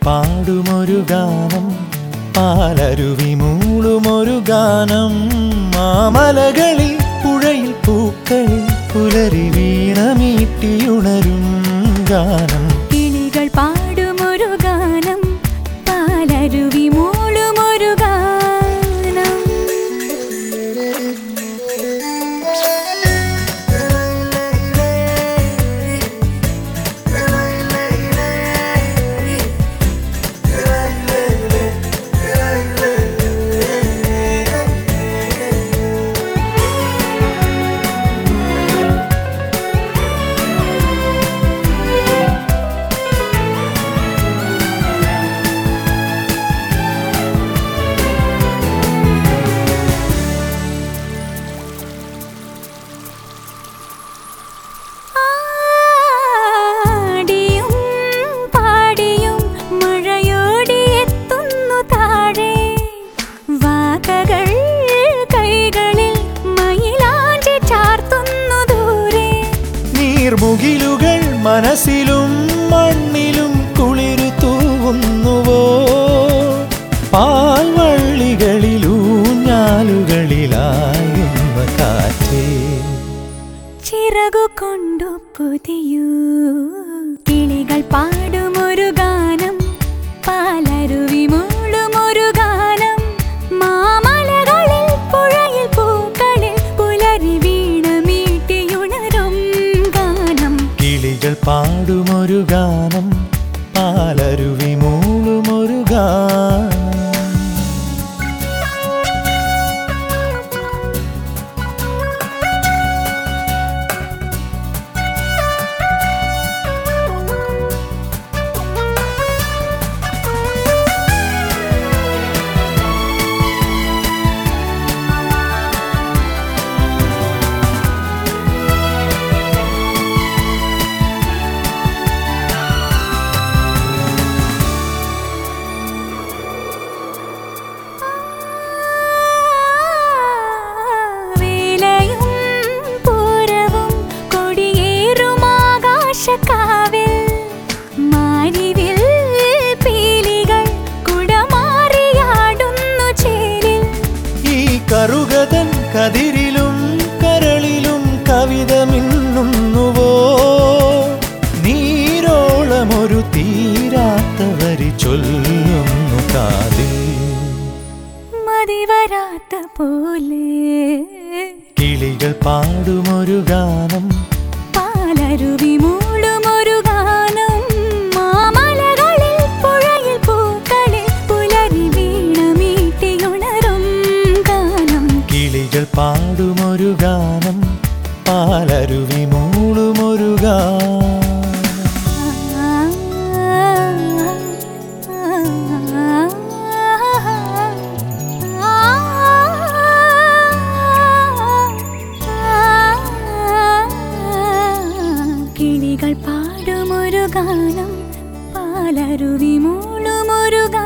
പാടുമൊരു ഗാനം പാലരുവി മൂളുമൊരു ഗാനം മാമലകളിൽ പുഴയിൽ പൂക്കളിൽ പുലരി വീണമീട്ടിയുണരും ഗാനം കിളികൾ പാടുമൊരു ഗാനം പാലരുവി മൂളുമൊരു ഗാനം ആടിയും പാടിയും മഴയോടിയെത്തുന്നു താഴെ വാകകൾ കൈകളിൽ മയിലാഞ്ചി ചാർത്തുന്നു ദൂരെ നീർമുകിലുകൾ മനസ്സിലും മണ്ണിലും കുളിരു തൂവുന്നുവോ പാൽവള്ളികളിലൂഞ്ഞാലുകളിലായുന്ന കാറ്റേ ചിറകു കൊണ്ടു പുതിയൂ കിളികൾ പാടുമൊരു ഗാനം പാലരുവി മൂളുമൊരു ഗാനം മാമലകളിൽ പുഴയിൽ പൂക്കളിൽ പുലരി വീണ മീട്ടിയുണരും ഗാനം കിളികൾ പാടുമൊരു ഗാനം പാലരുവി മൂളുമൊരു ഗാനം വേലയും പൂരവും കൊടിയേറുമാകാശക്കാവിൽ മാരിവിൽ പീലികൾ കുടമാറിയാടുന്നു ചേരിൽ ഈ കറുകതൻ കതിരിലും കരളിലും കവിത മിന്നുന്നുവോ നീരോളമൊരു തീരാത്ത വരി ചൊല്ലുന്നു കാതിൽ മതിവരാത്ത പോലെ കിളികൾ പാടുമൊരു ഗാനം പാലരുവി മൂളുമൊരു ഗാനം മാമലകളിൽ പുഴയിൽ പൂക്കളിൽ പുലരി വീണ മീട്ടിയുണരും ഗാനം കിളികൾ പാടുമൊരു ഗാനം പാലരുവി മൂളുമൊരു ഗാനം കിളികൾ പാടുമൊരു ഗാനം പാലരുവി മൂളുമൊരു ഗാനം